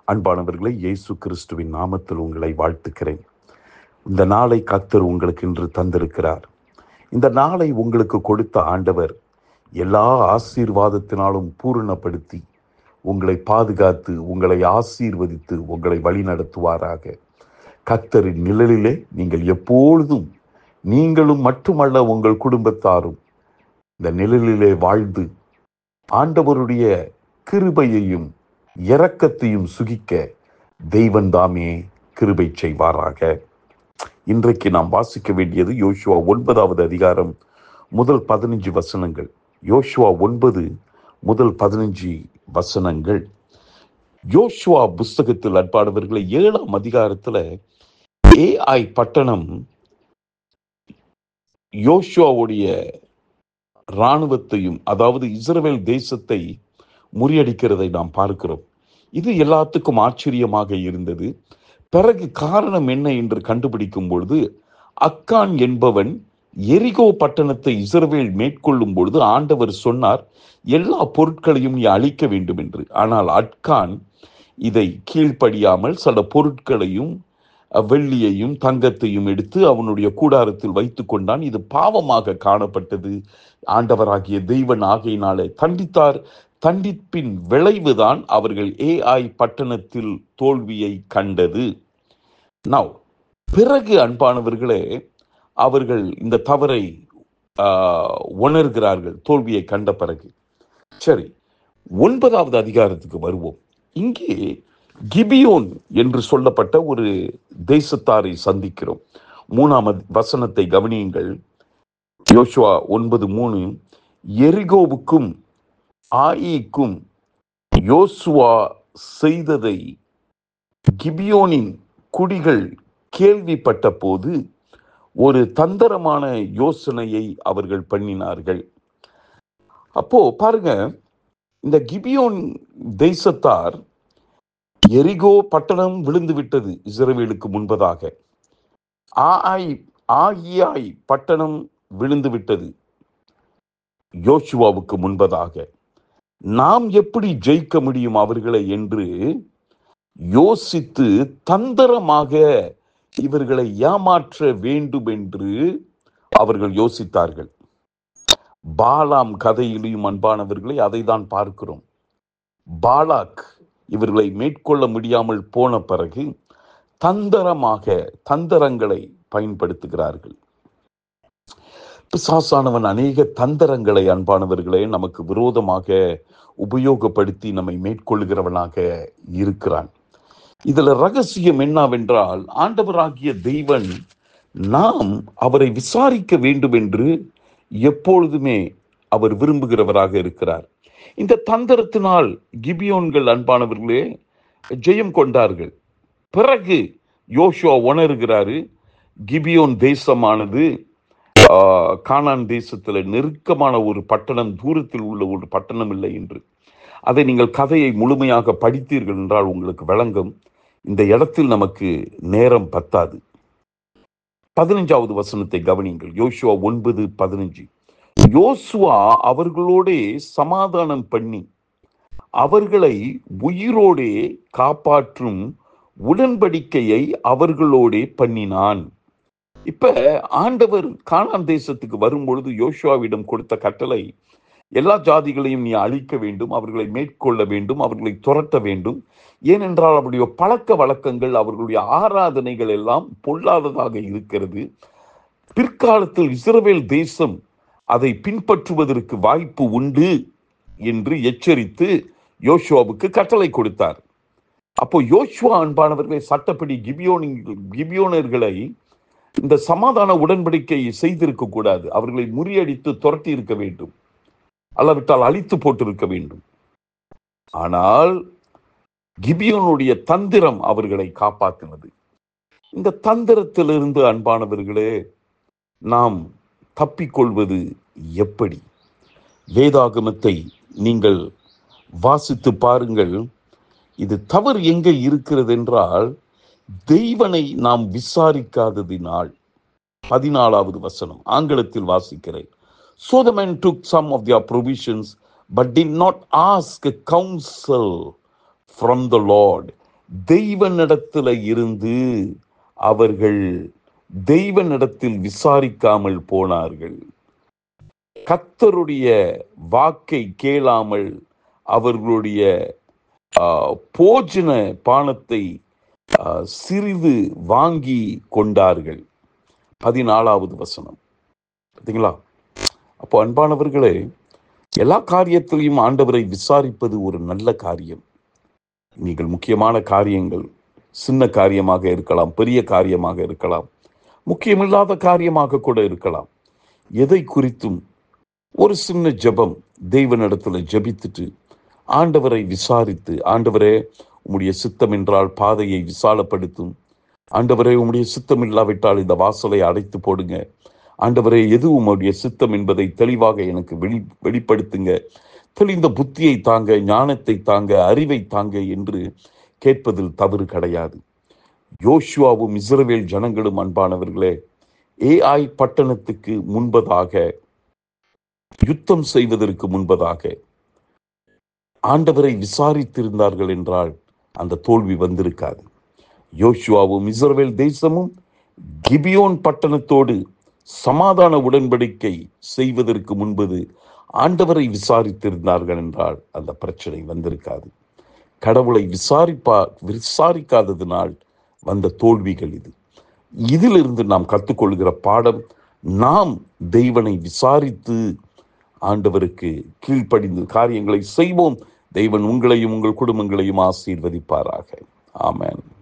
அன்பானவர்களை இயேசு கிறிஸ்துவின் நாமத்தில் உங்களை வாழ்த்துக்கிறேன் இந்த நாளை கத்தர் உங்களுக்கு இன்று தந்திருக்கிறார் இந்த நாளை உங்களுக்கு கொடுத்த ஆண்டவர் எல்லா ஆசீர்வாதத்தினாலும் பூரணப்படுத்தி உங்களை பாதுகாத்து உங்களை ஆசீர்வதித்து உங்களை வழிநடத்துவாராக கத்தரின் நிழலிலே நீங்கள் எப்பொழுதும் நீங்களும் மட்டுமல்ல உங்கள் குடும்பத்தாரும் இந்த நிழலிலே வாழ்ந்து ஆண்டவருடைய கிருபையையும் இரக்கத்தையும் சுகிக்க தெய்வன் தாமே கிருபை செய்வாராக இன்றைக்கு நாம் வாசிக்க வேண்டியது யோசுவா ஒன்பதாவது அதிகாரம் முதல் பதினஞ்சு வசனங்கள் யோசுவா ஒன்பது முதல் பதினஞ்சு வசனங்கள் யோசுவா புஸ்தகத்தில் அன்பானவர்களை ஏழாம் அதிகாரத்துல ஏஐ பட்டணம் யோசுவாவுடைய இராணுவத்தையும் அதாவது இஸ்ரவேல் தேசத்தை முறியடிக்கிறதை நாம் பார்க்கிறோம் இது எல்லாத்துக்கும் ஆச்சரியமாக இருந்தது பிறகு காரணம் என்ன என்று கண்டுபிடிக்கும் பொழுது அக்கான் என்பவன் எரிகோ பட்டணத்தை இஸ்ரவேல் மேற்கொள்ளும் பொழுது ஆண்டவர் சொன்னார் எல்லா பொருட்களையும் நீ அழிக்க வேண்டும் என்று ஆனால் அட்கான் இதை கீழ்ப்படியாமல் சில பொருட்களையும் அஹ், வெள்ளியையும் தங்கத்தையும் எடுத்து அவனுடைய கூடாரத்தில் வைத்து கொண்டான் இது பாவமாக காணப்பட்டது ஆண்டவராகிய தெய்வன் ஆகையினாலே தண்டித்தார் தண்டிப்பின் விளைவுதான் அவர்கள் ஏஐ பட்டணத்தில் தோல்வியை கண்டது நவ் பிறகு அன்பானவர்களே அவர்கள் இந்த தவறை ஆஹ், உணர்கிறார்கள் தோல்வியை கண்ட பிறகு சரி ஒன்பதாவது அதிகாரத்துக்கு வருவோம் இங்கே கிபியோன் என்று சொல்லப்பட்ட ஒரு தேசத்தாரை சந்திக்கிறோம் மூணாம் அதி- வசனத்தை கவனியுங்கள் யோசுவா ஒன்பது மூணு எரிகோவுக்கும் ஆயிக்கும் யோசுவா செய்ததை கிபியோனின் குடிகள் கேள்விப்பட்ட போது ஒரு தந்திரமான யோசனையை அவர்கள் பண்ணினார்கள் அப்போ பாருங்க இந்த கிபியோன் தேசத்தார் எரிகோ பட்டணம் விழுந்து விட்டது இஸ்ரவேலுக்கு முன்பதாக ஆய் ஆகியாய் பட்டணம் விழுந்து விட்டது யோசுவாவுக்கு முன்பதாக நாம் எப்படி ஜெயிக்க முடியும் அவர்களை என்று யோசித்து தந்திரமாக இவர்களை ஏமாற்ற வேண்டும் என்று அவர்கள் யோசித்தார்கள் பாலாம் கதையிலையும் அன்பானவர்களை அதை தான் பார்க்கிறோம் பாலாக் இவர்களை மேற்கொள்ள முடியாமல் போன பிறகு தந்திரமாக தந்திரங்களை பயன்படுத்துகிறார்கள் பிசாசானவன் அநேக தந்திரங்களை அன்பானவர்களே நமக்கு விரோதமாக உபயோகப்படுத்தி நம்மை மேற்கொள்கிறவனாக இருக்கிறான் இதுல ரகசியம் என்னவென்றால் ஆண்டவராகிய தெய்வன் நாம் அவரை விசாரிக்க வேண்டும் என்று எப்பொழுதுமே அவர் விரும்புகிறவராக இருக்கிறார் இந்த தந்திரத்தினால் கிபியோன்கள் அன்பானவர்களே ஜெயம் கொண்டார்கள் பிறகு யோசுவா உணர்கிறாரு கிபியோன் தேசமானது ஆஹ், கானான் தேசத்துல நெருக்கமான ஒரு பட்டணம் தூரத்தில் உள்ள ஒரு பட்டணம் இல்லை என்று அதை நீங்கள் கதையை முழுமையாக படித்தீர்கள் என்றால் உங்களுக்கு விளங்கும் இந்த இடத்தில் நமக்கு நேரம் பத்தாது பதினஞ்சாவது வசனத்தை கவனியுங்கள் யோசுவா ஒன்பது பதினஞ்சு யோசுவா அவர்களோடே சமாதானம் பண்ணி அவர்களை உயிரோடே காப்பாற்றும் உடன்படிக்கையை அவர்களோடே பண்ணினான் இப்ப ஆண்டவர் கானான் தேசத்துக்கு வரும்பொழுது யோசுவாவிடம் கொடுத்த கட்டளை எல்லா ஜாதிகளையும் நீ அழிக்க வேண்டும் அவர்களை மேற்கொள்ள வேண்டும் அவர்களை துரத்த வேண்டும் ஏனென்றால் அவருடைய பழக்க வழக்கங்கள் அவர்களுடைய ஆராதனைகள் எல்லாம் பொல்லாததாக இருக்கிறது பிற்காலத்தில் இஸ்ரவேல் தேசம் அதை பின்பற்றுவதற்கு வாய்ப்பு உண்டு என்று எச்சரித்து யோசுவாவுக்கு கட்டளை கொடுத்தார் அப்போ யோசுவா அன்பானவர்களை சட்டப்படி கிபியோனி கிபியோனர்களை இந்த சமாதான உடன்படிக்கையை செய்திருக்க கூடாது அவர்களை முறியடித்து துரத்தி இருக்க வேண்டும் அல்லவிட்டால் அழித்து போட்டிருக்க வேண்டும் ஆனால் கிபியோனுடைய தந்திரம் அவர்களை காப்பாற்றினது இந்த தந்திரத்திலிருந்து அன்பானவர்களே நாம் தப்பிக்கொள்வது எப்படி வேதாகமத்தை நீங்கள் வாசித்து பாருங்கள் இது தவறு எங்கே இருக்கிறது என்றால் தெய்வனை நாம் விசாரிக்காததினால் பதினாலாவது வசனம் ஆங்கிலத்தில் வாசிக்கிறேன் So the men took some of their provisions, but did not ask counsel from the Lord தெய்வனிடத்துல இருந்து அவர்கள் தெய்வனிடத்தில் விசாரிக்காமல் போனார்கள் கத்தருடைய வாக்கை கேளாமல் அவர்களுடைய ஆ, போஜன பானத்தை ஆ, சிறிது வாங்கி கொண்டார்கள் பதினாலாவது வசனம் பார்த்தீங்களா அப்போ அன்பானவர்களே எல்லா காரியத்திலையும் ஆண்டவரை விசாரிப்பது ஒரு நல்ல காரியம் நீங்கள் முக்கியமான காரியங்கள் சின்ன காரியமாக இருக்கலாம் பெரிய காரியமாக இருக்கலாம் முக்கியமில்லாத காரியமாக கூட இருக்கலாம் எதை குறித்தும் ஒரு சின்ன ஜெபம் தெய்வனிடத்துல ஜெபித்துட்டு ஆண்டவரை விசாரித்து ஆண்டவரே உம்முடைய சித்தம் என்றால் பாதையை விசாலப்படுத்தும் ஆண்டவரே உம்முடைய சித்தம் இல்லாவிட்டால் இந்த வாசலை அடைத்து போடுங்க ஆண்டவரே எது உம்முடைய சித்தம் என்பதை தெளிவாக எனக்கு வெளி வெளிப்படுத்துங்க தெளிந்த புத்தியை தாங்க ஞானத்தை தாங்க அறிவை தாங்க என்று கேட்பதில் தவறு கிடையாது யோசுவாவும் இஸ்ரவேல் ஜனங்களும் அன்பானவர்களே ஏஐ பட்டணத்துக்கு முன்பதாக யுத்தம் செய்வதற்கு முன்பதாக ஆண்டவரை விசாரித்திருந்தார்கள் என்றால் அந்த தோல்வி வந்திருக்காது யோசுவாவும் இஸ்ரவேல் தேசமும் கிபியோன் பட்டணத்தோடு சமாதான உடன்படிக்கை செய்வதற்கு முன்பது ஆண்டவரை விசாரித்திருந்தார்கள் என்றால் அந்த பிரச்சனை வந்திருக்காது கடவுளை விசாரிப்பா விசாரிக்காததினால் வந்த தோல்விகள் இது இதிலிருந்து நாம் கற்றுக்கொள்கிற பாடம் நாம் தெய்வனை விசாரித்து ஆண்டவருக்கு கீழ்ப்படிந்து காரியங்களை செய்வோம் தெய்வன் உங்களையும் உங்கள் குடும்பங்களையும் ஆசீர்வதிப்பாராக ஆமென்